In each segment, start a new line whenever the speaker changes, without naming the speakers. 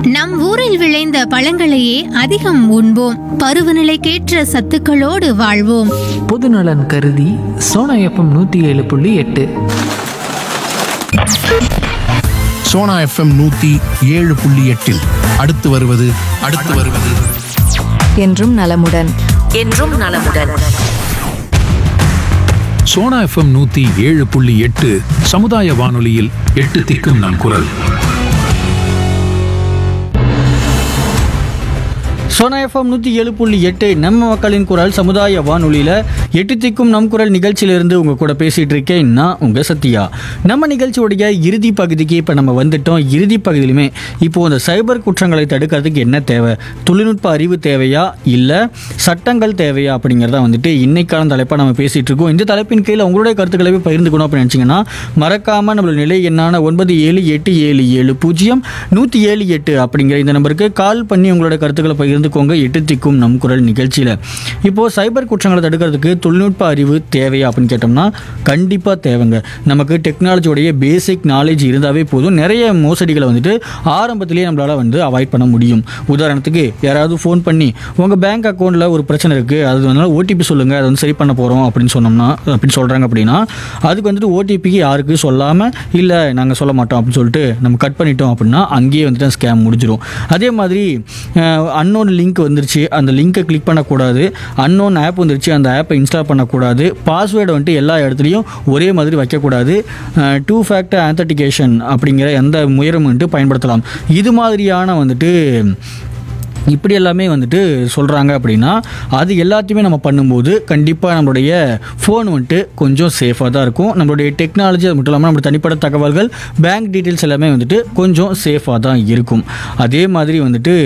நம் ஊரில் விளைந்த பழங்களையே அதிகம் உண்போம் பருவநிலைக்கேற்ற சத்துக்களோடு வாழ்வோம்
பொதுநலன் கருதி சோனா எஃப்எம் நூற்றி ஏழு புள்ளி எட்டு
சோனா எஃப்எம் நூத்தி ஏழு புள்ளி எட்டில் அடுத்து வருவது அடுத்து வருவது
என்றும் நலமுடன்
என்றும் நலமுடன்
சோனா எஃப்எம் நூத்தி ஏழு புள்ளி எட்டு சமுதாய வானொலியில் எட்டு திக்கும் நம் குரல்
சோனா எஃப்எம் நூற்றி ஏழு புள்ளி எட்டு நம்ம மக்களின் குரல் சமுதாய வானொலியில் எட்டு திக்கும் நம் குரல் நிகழ்ச்சியிலிருந்து உங்கள் கூட பேசிகிட்டு இருக்கேன் நான் உங்கள் சத்யா நம்ம நிகழ்ச்சியோடைய இறுதி பகுதிக்கு இப்போ நம்ம வந்துட்டோம் இறுதி பகுதியிலுமே இப்போது இந்த சைபர் குற்றங்களை தடுக்கிறதுக்கு என்ன தேவை தொழில்நுட்ப அறிவு தேவையா இல்லை சட்டங்கள் தேவையா அப்படிங்கிறத வந்துட்டு இன்னைக்கான தலைப்பாக நம்ம பேசிகிட்டு இருக்கோம் இந்த தலைப்பின் கீழே உங்களுடைய கருத்துக்களை போய் பகிர்ந்துக்கணும் அப்படின்னு நினச்சிங்கன்னா மறக்காமல் நம்மளோட நிலை எண்ணான ஒன்பது ஏழு எட்டு ஏழு ஏழு பூஜ்ஜியம் நூற்றி ஏழு எட்டு அப்படிங்கிற இந்த நம்பருக்கு கால் பண்ணி உங்களோட கருத்துக்களை பகிர்ந்துக்கோங்க எட்டு திக்கும் நம் குரல் நிகழ்ச்சியில் இப்போது சைபர் குற்றங்களை தடுக்கிறதுக்கு தொழில்நுட்ப அறிவு தேவையா அப்படின்னு கேட்டோம்னா கண்டிப்பாக தேவைங்க நமக்கு டெக்னாலஜியோடைய பேசிக் நாலேஜ் இருந்தாவே போதும் நிறைய மோசடிகளை வந்துட்டு ஆரம்பத்திலேயே நம்மளால் வந்து அவாய்ட் பண்ண முடியும் உதாரணத்துக்கு யாராவது ஃபோன் பண்ணி உங்கள் பேங்க் அக்கௌண்ட்டில் ஒரு பிரச்சனை இருக்குது அது வந்து ஓடிபி சொல்லுங்கள் அதை வந்து சரி பண்ண போகிறோம் அப்படின்னு சொன்னோம்னா அப்படின்னு சொல்கிறாங்க அப்படின்னா அதுக்கு வந்துட்டு ஓடிபிக்கு யாருக்கு சொல்லாமல் இல்லை நாங்கள் சொல்ல மாட்டோம் அப்படின்னு சொல்லிட்டு நம்ம கட் பண்ணிட்டோம் அப்படின்னா அங்கேயே வந்துட்டு ஸ்கேம் முடிஞ்சிடும் அதே மாதிரி அன்னோன் லிங்க் வந்துருச்சு அந்த லிங்க்கை கிளிக் பண்ணக்கூடாது அன்னோன் ஆப் வந்துருச்சு அந்த ஆப்பை இன்ஸ்டால் பண்ணக்கூடாது பாஸ்வேர்டை வந்துட்டு எல்லா இடத்துலையும் ஒரே மாதிரி வைக்கக்கூடாது டூ ஃபேக்டர் ஆத்தன்டிகேஷன் அப்படிங்கிற எந்த முயற்சியும் வந்துட்டு பயன்படுத்தலாம் இது மாதிரியான வந்துட்டு இப்படி எல்லாமே வந்துட்டு சொல்கிறாங்க அப்படின்னா அது எல்லாத்தையுமே நம்ம பண்ணும்போது கண்டிப்பாக நம்மளுடைய ஃபோன் வந்துட்டு கொஞ்சம் சேஃபாக தான் இருக்கும் நம்மளுடைய டெக்னாலஜி அது மட்டும் இல்லாமல் நம்மளுடைய தனிப்பட்ட தகவல்கள் பேங்க் டீட்டெயில்ஸ் எல்லாமே வந்துட்டு கொஞ்சம் சேஃபாக தான் இருக்கும் அதே மாதிரி வந்துட்டு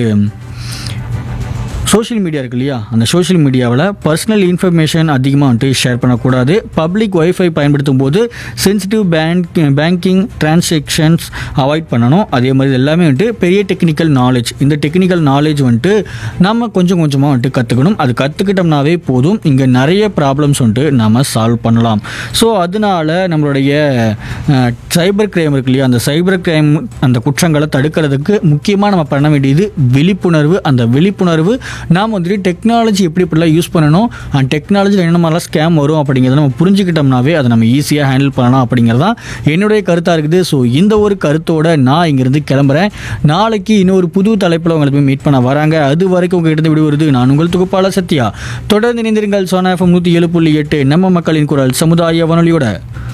சோஷியல் மீடியா இருக்கு இல்லையா அந்த சோஷியல் மீடியாவில் பர்சனல் இன்ஃபர்மேஷன் அதிகமாக வந்துட்டு ஷேர் பண்ணக்கூடாது பப்ளிக் ஒய்ஃபை பயன்படுத்தும் போது sensitive bank banking transactions avoid பண்ணணும் அதே மாதிரி இது எல்லாமே வந்துட்டு பெரிய டெக்னிக்கல் நாலேஜ் இந்த டெக்னிக்கல் நாலேஜ் வந்துட்டு நம்ம கொஞ்சம் கொஞ்சமாக வந்துட்டு கற்றுக்கணும் அது கற்றுக்கிட்டோம்னாவே போதும் இங்கே நிறைய ப்ராப்ளம்ஸ் வந்துட்டு நம்ம சால்வ் பண்ணலாம் ஸோ அதனால நம்மளுடைய சைபர் கிரைம் இருக்கு இல்லையா அந்த சைபர் கிரைம் அந்த குற்றங்களை தடுக்கிறதுக்கு முக்கியமாக நம்ம பண்ண வேண்டியது விழிப்புணர்வு அந்த விழிப்புணர்வு நாம் வந்துட்டு டெக்னாலஜி எப்படி இப்படிலாம் யூஸ் பண்ணணும் அண்ட் டெக்னாலஜியில் என்ன மாதிரிலாம் ஸ்கேம் வரும் அப்படிங்கிறத நம்ம புரிஞ்சுக்கிட்டோம்னாவே அதை நம்ம ஈஸியாக ஹேண்டில் பண்ணலாம் அப்படிங்கிறது தான் என்னுடைய கருத்தாக இருக்குது ஸோ இந்த ஒரு கருத்தோட நான் இங்கேருந்து கிளம்புறேன் நாளைக்கு இன்னொரு புது தலைப்பில் உங்களை போய் மீட் பண்ண வராங்க அது வரைக்கும் உங்ககிட்ட விடுவது நான் உங்கள் தொகுப்பாளர் சத்யா தொடர்ந்து இணைந்திருங்கள் சோனா எஃப்எம் நூற்றி ஏழு புள்ளி எட்டு நம்ம மக்களின் குரல் சமுதாய வானொலியோட